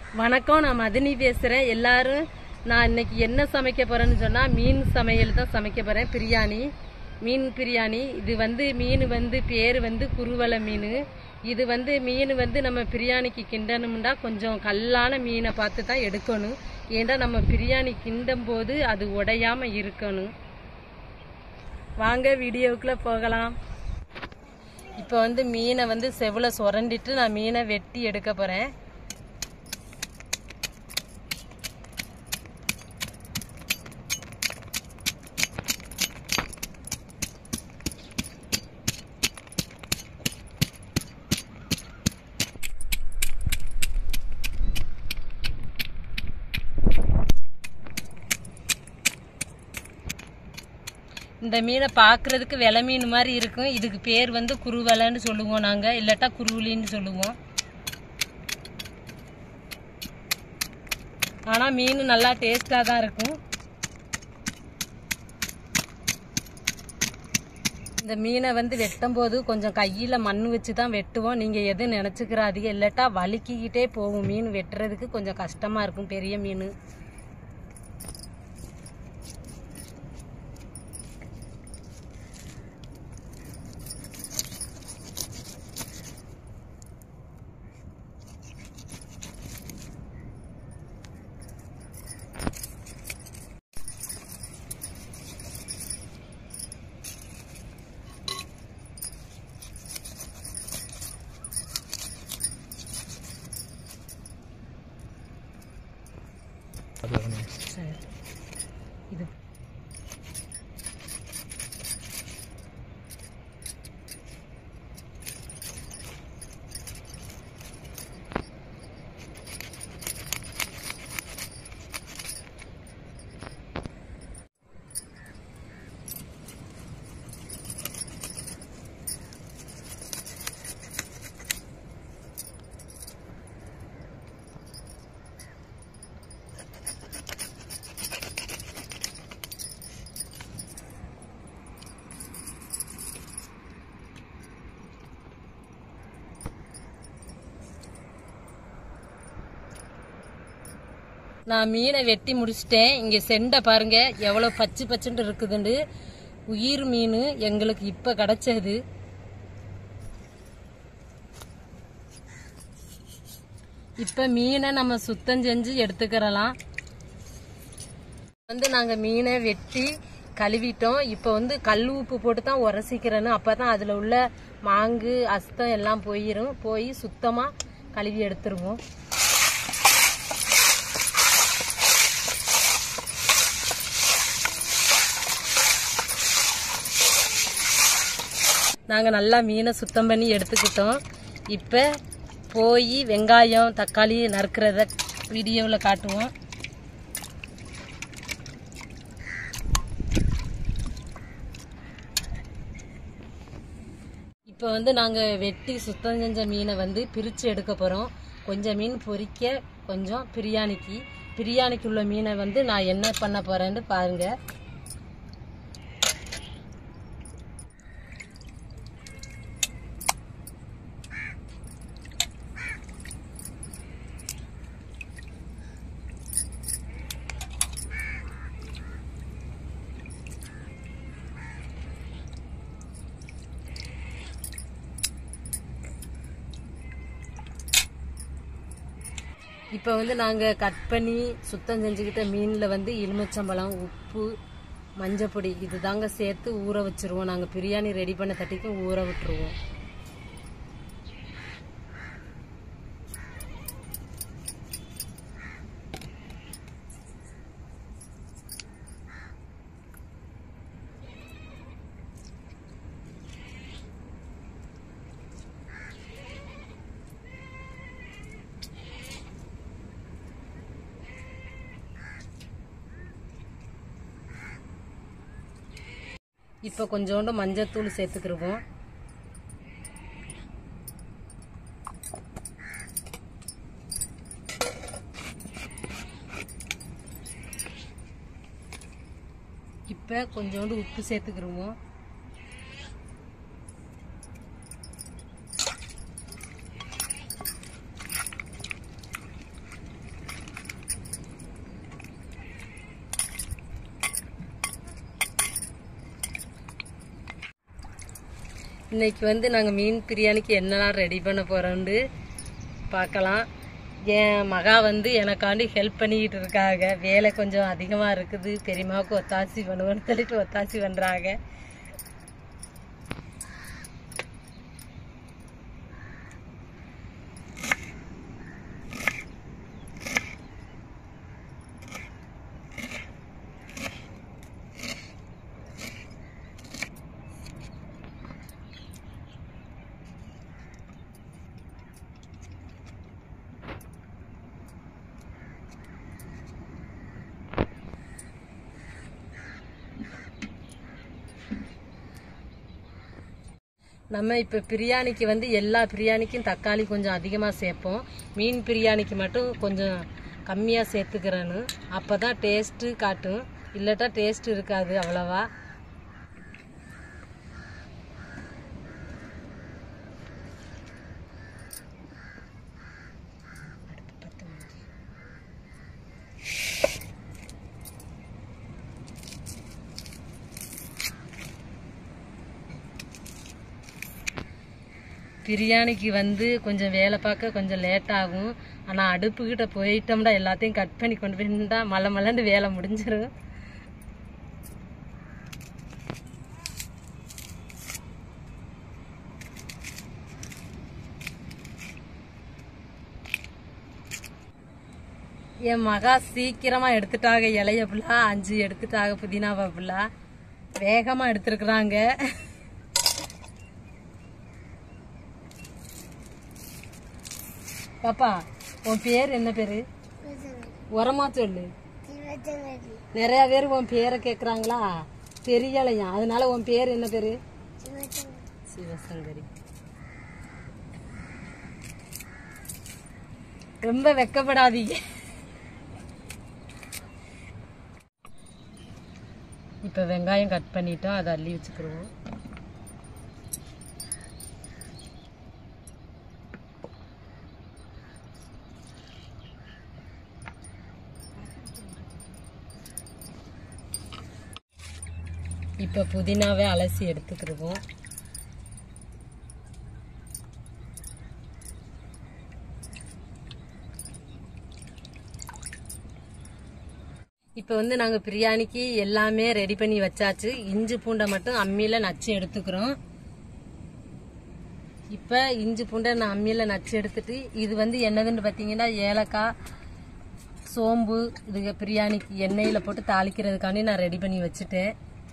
வணக்கம் நான் மதினி பேசுகிறேன் எல்லாரும் நான் இன்னைக்கு என்ன சமைக்க போறேன்னு சொன்னால் மீன் சமையல் தான் சமைக்க போகிறேன் பிரியாணி மீன் பிரியாணி இது வந்து மீன் வந்து பேர் வந்து குருவலை மீன் இது வந்து மீன் வந்து நம்ம பிரியாணிக்கு கிண்டணும்னா கொஞ்சம் கல்லான மீனை பார்த்து தான் எடுக்கணும் ஏன்னா நம்ம பிரியாணி கிண்டும் போது அது உடையாம இருக்கணும் வாங்க வீடியோவுக்குள்ள போகலாம் இப்போ வந்து மீனை வந்து செவல சுரண்டிட்டு நான் மீனை வெட்டி எடுக்க போகிறேன் இந்த மீனை பார்க்கறதுக்கு விலை மீன் மாதிரி இருக்கும் இதுக்கு பேர் வந்து குருவலைன்னு சொல்லுவோம் நாங்கள் இல்லாட்டா குருவிலின்னு சொல்லுவோம் ஆனால் மீன் நல்லா டேஸ்டாக தான் இருக்கும் இந்த மீனை வந்து வெட்டும் போது கொஞ்சம் கையில் மண் வச்சு தான் வெட்டுவோம் நீங்கள் எதுவும் நினச்சிக்கிறாதீங்க இல்லாட்டா வலிக்கிக்கிட்டே போகும் மீன் வெட்டுறதுக்கு கொஞ்சம் கஷ்டமாக இருக்கும் பெரிய மீன் சரி இது நான் மீனை வெட்டி முடிச்சிட்டேன் இங்க செண்டை பாருங்க எவ்வளவு பச்சை பச்சைன்னு இருக்குதுண்டு உயிர் மீன் எங்களுக்கு இப்ப கிடைச்சது இப்ப மீனை நம்ம சுத்தம் செஞ்சு எடுத்துக்கிறலாம் வந்து நாங்க மீனை வெட்டி கழுவிட்டோம் இப்போ வந்து கல் உப்பு போட்டு தான் உரசிக்கிறேன்னு அப்பதான் அதுல உள்ள மாங்கு அஸ்தம் எல்லாம் போயிரும் போய் சுத்தமா கழுவி எடுத்துருவோம் நாங்கள் நல்லா மீனை சுத்தம் பண்ணி எடுத்துக்கிட்டோம் இப்போ போய் வெங்காயம் தக்காளி நறுக்கிறத வீடியோவில் காட்டுவோம் இப்போ வந்து நாங்கள் வெட்டி சுத்தம் செஞ்ச மீனை வந்து பிரித்து எடுக்க போகிறோம் கொஞ்சம் மீன் பொரிக்க கொஞ்சம் பிரியாணிக்கு பிரியாணிக்கு உள்ள மீனை வந்து நான் என்ன பண்ண போகிறேன்னு பாருங்கள் இப்போ வந்து நாங்கள் கட் பண்ணி சுத்தம் செஞ்சுக்கிட்ட மீனில் வந்து எலுமிச்சம்பழம் உப்பு மஞ்சப்பொடி இது தாங்க சேர்த்து ஊற வச்சிருவோம் நாங்கள் பிரியாணி ரெடி பண்ண தட்டிக்கும் ஊற விட்டுருவோம் இப்போ கொஞ்சோண்டு மஞ்சத்தூள் சேர்த்துக்கிருவோம் இப்போ கொஞ்சோண்டு உப்பு சேர்த்துக்கிருவோம் இன்னைக்கு வந்து நாங்கள் மீன் பிரியாணிக்கு என்னெல்லாம் ரெடி பண்ண போகிறோம்னு பார்க்கலாம் என் மகா வந்து எனக்காண்டி ஹெல்ப் பண்ணிக்கிட்டு இருக்காங்க வேலை கொஞ்சம் அதிகமாக இருக்குது பெரியம்மாவுக்கு ஒத்தாசி பண்ணுவேன்னு சொல்லிட்டு ஒத்தாசி பண்ணுறாங்க நம்ம இப்போ பிரியாணிக்கு வந்து எல்லா பிரியாணிக்கும் தக்காளி கொஞ்சம் அதிகமாக சேர்ப்போம் மீன் பிரியாணிக்கு மட்டும் கொஞ்சம் கம்மியாக சேர்த்துக்கிறேன்னு அப்போ தான் டேஸ்ட்டு காட்டும் இல்லாட்டா டேஸ்ட் இருக்காது அவ்வளவா பிரியாணிக்கு வந்து கொஞ்சம் வேலை பார்க்க கொஞ்சம் லேட் ஆகும் ஆனால் அடுப்புக்கிட்ட போயிட்டோம்னா எல்லாத்தையும் கட் பண்ணி கொண்டு போயிருந்தா மலை மலண்டு வேலை முடிஞ்சிடும் என் மகா சீக்கிரமா எடுத்துட்டாங்க இலைய புல்லா அஞ்சு எடுத்துட்டாங்க புதினாவா புல்லா வேகமா எடுத்துருக்குறாங்க பாப்பா உன் பேர் என்ன பேரு உரமா சொல்லு நிறைய பேர் உன் பேரை கேக்குறாங்களா தெரியலையா அதனால உன் பேர் என்ன பேரு சிவசங்கரி ரொம்ப வெக்கப்படாதீங்க இப்ப வெங்காயம் கட் பண்ணிட்டோம் அதை அள்ளி வச்சுக்கிருவோம் இப்போ புதினாவை அலசி எடுத்துக்கிடுவோம் இப்போ வந்து நாங்கள் பிரியாணிக்கு எல்லாமே ரெடி பண்ணி வச்சாச்சு இஞ்சி பூண்டை மட்டும் அம்மியில் நச்சு எடுத்துக்கிறோம் இப்போ இஞ்சி பூண்டை நான் அம்மியில் நச்சு எடுத்துட்டு இது வந்து என்னதுன்னு பார்த்தீங்கன்னா ஏலக்காய் சோம்பு இது பிரியாணிக்கு எண்ணெயில் போட்டு தாளிக்கிறதுக்காண்டி நான் ரெடி பண்ணி வச்சுட்டேன்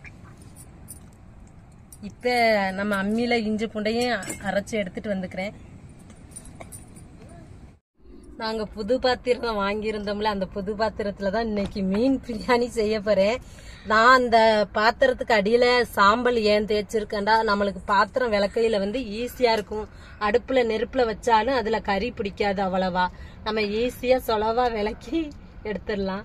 இப்போ நம்ம அம்மியில் இஞ்சி பூண்டையும் அரைச்சி எடுத்துட்டு வந்துக்கிறேன் நாங்கள் புது பாத்திரம் வாங்கியிருந்தோம்ல அந்த புது பாத்திரத்தில் தான் இன்னைக்கு மீன் பிரியாணி செய்ய போகிறேன் நான் அந்த பாத்திரத்துக்கு அடியில் சாம்பல் ஏன் தேய்ச்சிருக்கேன்டா நம்மளுக்கு பாத்திரம் விளக்கையில் வந்து ஈஸியாக இருக்கும் அடுப்பில் நெருப்பில் வச்சாலும் அதில் கறி பிடிக்காது அவ்வளவா நம்ம ஈஸியாக சொலவா விளக்கி எடுத்துடலாம்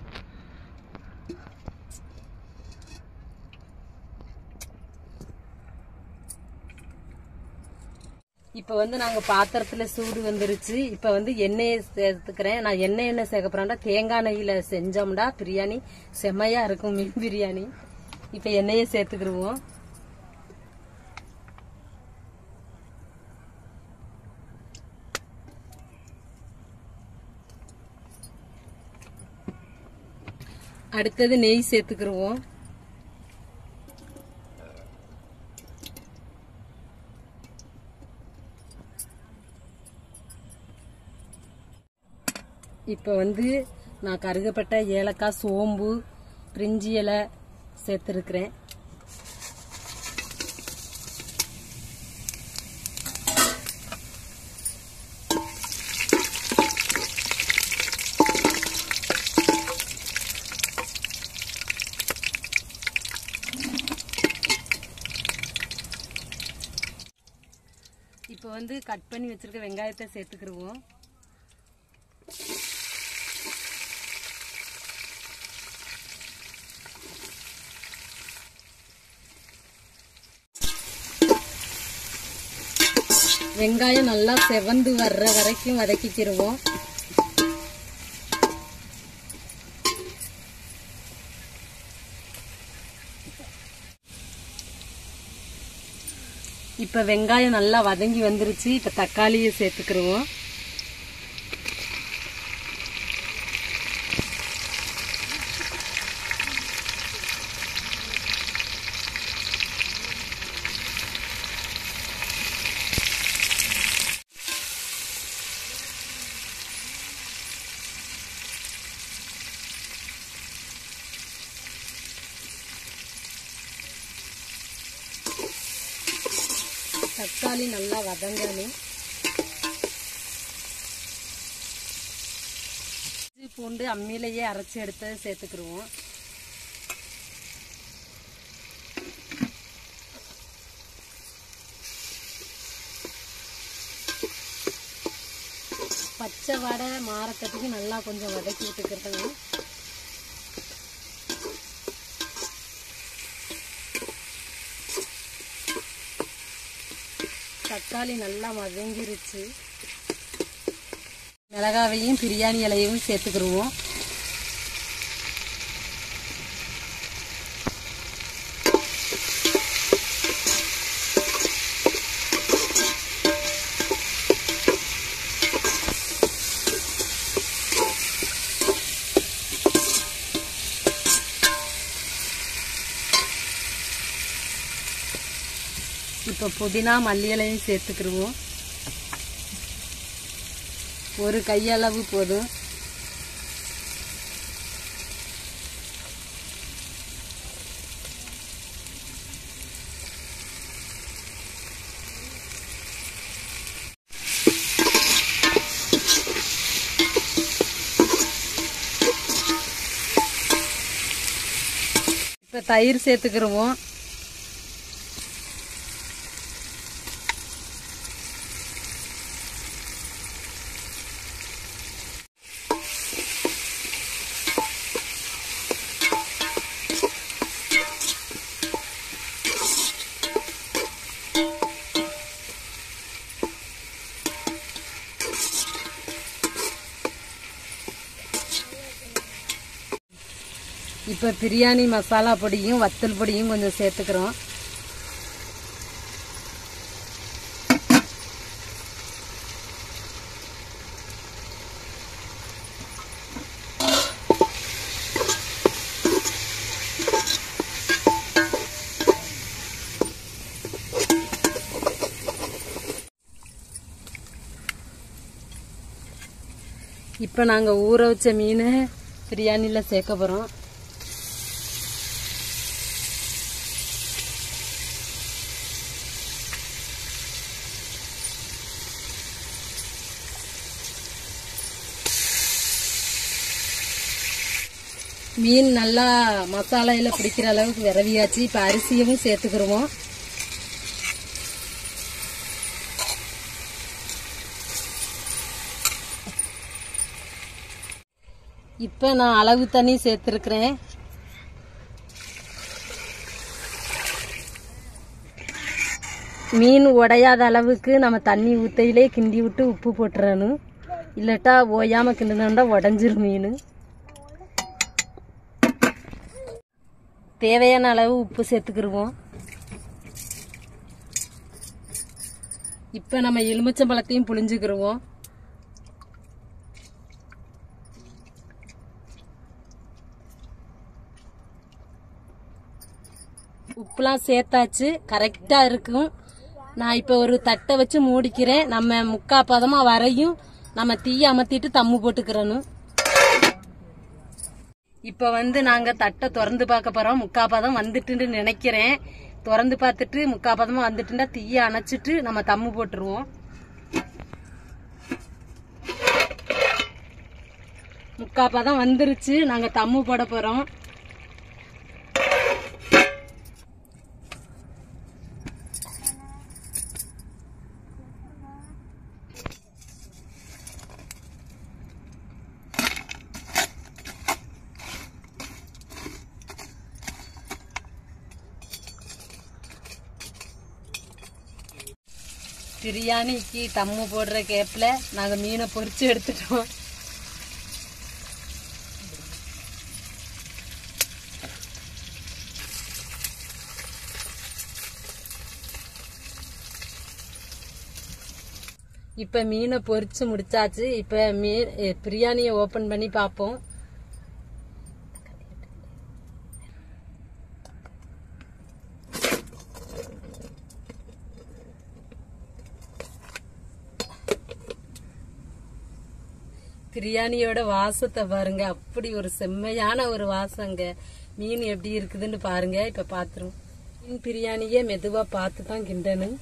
இப்போ வந்து நாங்கள் பாத்திரத்தில் சூடு வந்துருச்சு இப்போ வந்து எண்ணெயை சேர்த்துக்கிறேன் நான் எண்ணெய் எண்ணெய் சேர்க்க போறேன்டா தேங்காய் நெய்யில் செஞ்சோம்டா பிரியாணி செம்மையா இருக்கும் மீன் பிரியாணி இப்போ எண்ணெயை சேர்த்துக்கிடுவோம் அடுத்தது நெய் சேர்த்துக்கிடுவோம் இப்போ வந்து நான் கருகப்பட்ட ஏலக்காய் சோம்பு பிரிஞ்சி இலை சேர்த்துருக்குறேன் இப்போ வந்து கட் பண்ணி வச்சிருக்க வெங்காயத்தை சேர்த்துக்கிடுவோம் வெங்காயம் நல்லா செவந்து வர்ற வரைக்கும் வதக்கிக்கிருவோம் இப்போ வெங்காயம் நல்லா வதங்கி வந்துருச்சு இப்போ தக்காளியை சேர்த்துக்கிருவோம் தக்காளி நல்லா வதங்கணும் இஞ்சி பூண்டு அம்மியிலேயே அரைச்சி எடுத்து சேர்த்துக்கிருவோம் பச்சை வடை மாறக்கட்டுக்கு நல்லா கொஞ்சம் வதக்கி விட்டுக்கிறதுங்க தக்காளி நல்லா வதங்கிருச்சு மிளகாவையும் பிரியாணி இலையும் சேர்த்துக்கிருவோம் இப்போ புதினா மல்லி இலையும் சேர்த்துக்கிருவோம் ஒரு கையளவு போதும் இப்போ தயிர் சேர்த்துக்கிருவோம் இப்போ பிரியாணி மசாலா பொடியும் வத்தல் பொடியும் கொஞ்சம் சேர்த்துக்கிறோம் இப்போ நாங்கள் ஊற வச்ச மீன் பிரியாணியில் சேர்க்க போகிறோம் மீன் நல்லா மசாலையில் பிடிக்கிற அளவுக்கு விரவியாச்சு இப்போ அரிசியவும் சேர்த்துக்கிருவோம் இப்போ நான் அளவு தண்ணி சேர்த்துருக்குறேன் மீன் உடையாத அளவுக்கு நம்ம தண்ணி ஊத்தையிலே கிண்டி விட்டு உப்பு போட்டுறணும் இல்லாட்டா ஓயாமல் கிண்டினோம்னா உடஞ்சிரும் மீன் தேவையான அளவு உப்பு சேர்த்துக்கிருவோம் இப்போ நம்ம எலுமிச்சம்பழத்தையும் புளிஞ்சுக்கிருவோம் உப்புலாம் சேர்த்தாச்சு கரெக்டாக இருக்கும் நான் இப்போ ஒரு தட்டை வச்சு மூடிக்கிறேன் நம்ம முக்கா பதமாக வரையும் நம்ம தீயை அமர்த்திட்டு தம்மு போட்டுக்கிறணும் இப்போ வந்து நாங்கள் தட்டை திறந்து பார்க்க போகிறோம் முக்கா பதம் வந்துட்டுன்னு நினைக்கிறேன் திறந்து பார்த்துட்டு முக்கா பதமாக வந்துட்டுண்டா தீயை அணைச்சிட்டு நம்ம தம்மு போட்டுருவோம் முக்கா பதம் வந்துருச்சு நாங்கள் தம்மு போட போகிறோம் பிரியாணிக்கு தம்மு போடுற கேப்பில் நாங்கள் மீனை பொரிச்சு எடுத்துட்டோம் இப்ப மீனை பொரிச்சு முடிச்சாச்சு இப்ப மீன் எ, பிரியாணியை ஓபன் பண்ணி பார்ப்போம் பிரியாணியோட வாசத்தை பாருங்க அப்படி ஒரு செம்மையான ஒரு வாசங்க மீன் எப்படி இருக்குதுன்னு பாருங்க இப்ப பாத்துரும் மீன் பிரியாணியே மெதுவா பார்த்து தான் கிண்டணும்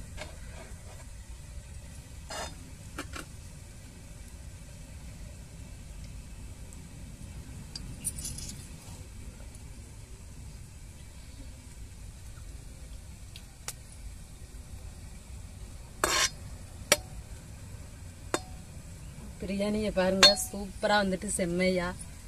பிரியாணியை பாருங்க சூப்பரா வந்துட்டு செம்மையா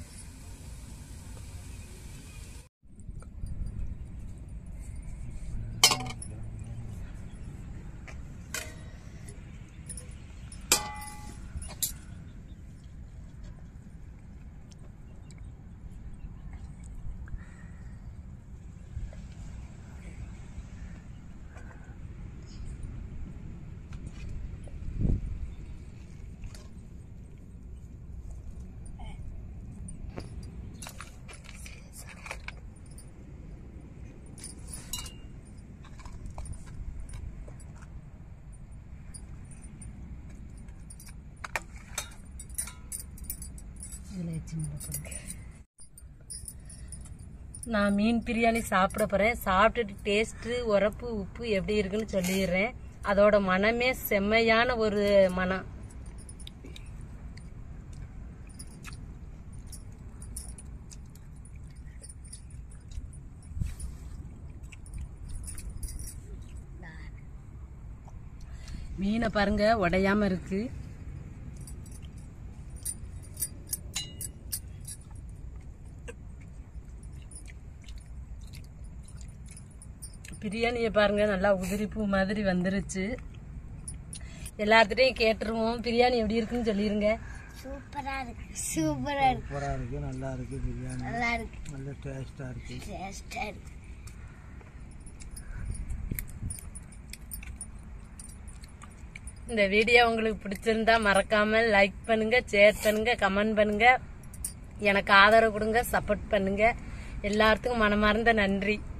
நான் மீன் பிரியாணி சாப்பிட போறேன் சாப்பிட்டுட்டு டேஸ்ட் உரப்பு உப்பு எப்படி இருக்குன்னு சொல்லிடுறேன் அதோட மனமே செம்மையான ஒரு மனம் மீனை பாருங்க உடையாம இருக்கு பிரியாணியை பாருங்க நல்லா உதிரிப்பூ மாதிரி வந்துருச்சு எல்லாத்துட்டையும் கேட்டுருவோம் பிரியாணி எப்படி இருக்குன்னு சொல்லிருங்க சூப்பரா இருக்கு சூப்பரா இருக்கு சூப்பராக இருக்குது நல்லா இருக்குது பிரியாணி நல்லா இருக்கு நல்ல டேஸ்ட்டாக இருக்குது டேஸ்டா இருக்கு இந்த வீடியோ உங்களுக்கு பிடிச்சிருந்தா மறக்காம லைக் பண்ணுங்க ஷேர் பண்ணுங்க கமெண்ட் பண்ணுங்க எனக்கு ஆதரவு கொடுங்க சப்போர்ட் பண்ணுங்க எல்லாத்துக்கும் மனமார்ந்த நன்றி